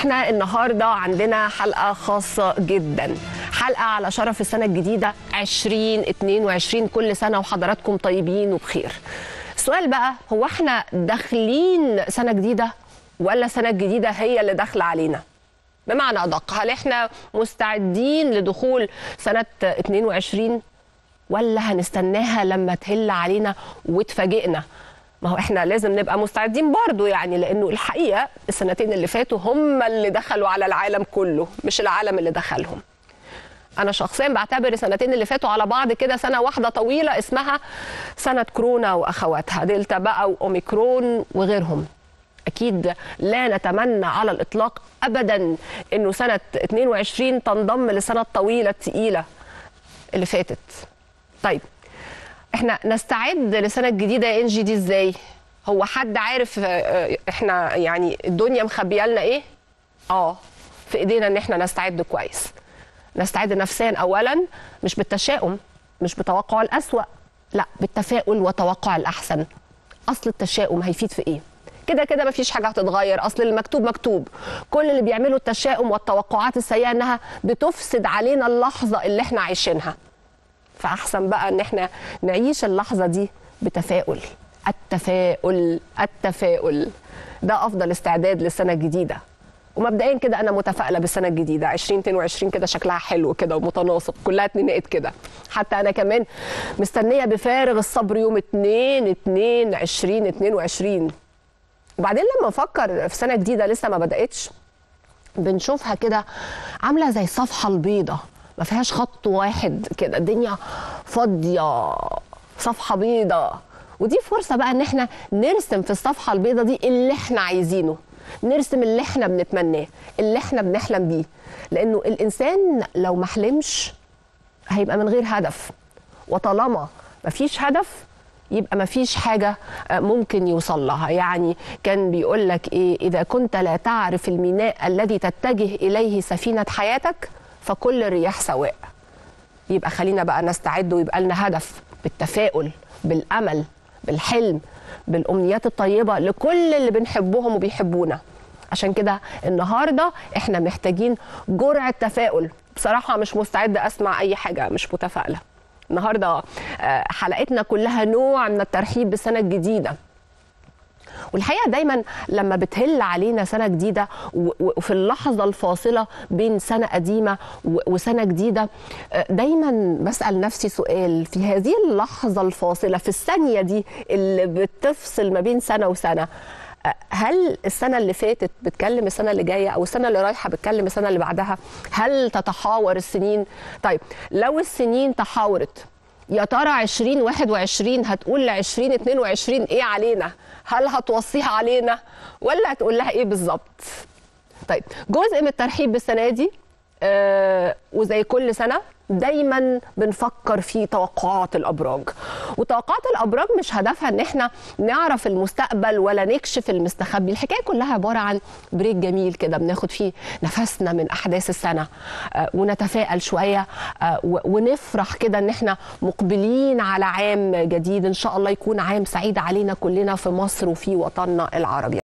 احنا النهارده عندنا حلقه خاصه جدا حلقه على شرف السنه الجديده 2022 كل سنه وحضراتكم طيبين وبخير السؤال بقى هو احنا داخلين سنه جديده ولا سنه جديده هي اللي داخله علينا بمعنى ادق هل احنا مستعدين لدخول سنه 22 ولا هنستناها لما تهل علينا وتفاجئنا ما هو احنا لازم نبقى مستعدين برضو يعني لانه الحقيقه السنتين اللي فاتوا هم اللي دخلوا على العالم كله مش العالم اللي دخلهم انا شخصيا بعتبر السنتين اللي فاتوا على بعض كده سنه واحده طويله اسمها سنه كورونا واخواتها دلتا بقى واوميكرون وغيرهم اكيد لا نتمنى على الاطلاق ابدا انه سنه 22 تنضم للسنه الطويله الثقيله اللي فاتت طيب احنا نستعد لسنه جديده يا انجي دي ازاي هو حد عارف آه، احنا يعني الدنيا مخبيه لنا ايه اه في ايدينا ان احنا نستعد كويس نستعد نفسيا اولا مش بالتشاؤم مش بتوقع الاسوا لا بالتفاؤل وتوقع الاحسن اصل التشاؤم هيفيد في ايه كده كده مفيش حاجه هتتغير اصل المكتوب مكتوب كل اللي بيعملوا التشاؤم والتوقعات السيئه انها بتفسد علينا اللحظه اللي احنا عايشينها فاحسن بقى ان احنا نعيش اللحظه دي بتفاؤل التفاؤل التفاؤل ده افضل استعداد للسنه الجديده ومبدئيا كده انا متفائله بالسنه الجديده 2022 كده شكلها حلو كده ومتناسق كلها اتنينات كده حتى انا كمان مستنيه بفارغ الصبر يوم 2 2 2022 وبعدين لما نفكر في سنه جديده لسه ما بداتش بنشوفها كده عامله زي الصفحه البيضاء ما فيهاش خط واحد كده الدنيا فاضيه صفحه بيضاء ودي فرصه بقى ان احنا نرسم في الصفحه البيضاء دي اللي احنا عايزينه نرسم اللي احنا بنتمناه اللي احنا بنحلم بيه لانه الانسان لو ما حلمش هيبقى من غير هدف وطالما مفيش هدف يبقى مفيش حاجة آه، ممكن يوصل لها يعني كان بيقول لك إيه إذا كنت لا تعرف الميناء الذي تتجه إليه سفينة حياتك فكل الرياح سواء يبقى خلينا بقى نستعد ويبقى لنا هدف بالتفاؤل بالأمل بالحلم بالأمنيات الطيبة لكل اللي بنحبهم وبيحبونا عشان كده النهارده احنا محتاجين جرعة تفاؤل بصراحة مش مستعدة أسمع أي حاجة مش متفائلة النهارده آه، حلقتنا كلها نوع من الترحيب بالسنه الجديده والحقيقه دايما لما بتهل علينا سنه جديده و- و- وفي اللحظه الفاصله بين سنه قديمه و- وسنه جديده آه، دايما بسال نفسي سؤال في هذه اللحظه الفاصله في الثانيه دي اللي بتفصل ما بين سنه وسنه آه، هل السنه اللي فاتت بتكلم السنه اللي جايه او السنه اللي رايحه بتكلم السنه اللي بعدها هل تتحاور السنين طيب لو السنين تحاورت يا ترى 2021 هتقول ل 2022 ايه علينا؟ هل هتوصيها علينا ولا هتقول لها ايه بالظبط؟ طيب جزء من الترحيب بالسنه دي آه وزي كل سنه دايما بنفكر في توقعات الابراج وتوقعات الابراج مش هدفها ان احنا نعرف المستقبل ولا نكشف المستخبي الحكايه كلها عباره عن بريك جميل كده بناخد فيه نفسنا من احداث السنه آه ونتفائل شويه آه و- ونفرح كده ان احنا مقبلين على عام جديد ان شاء الله يكون عام سعيد علينا كلنا في مصر وفي وطننا العربي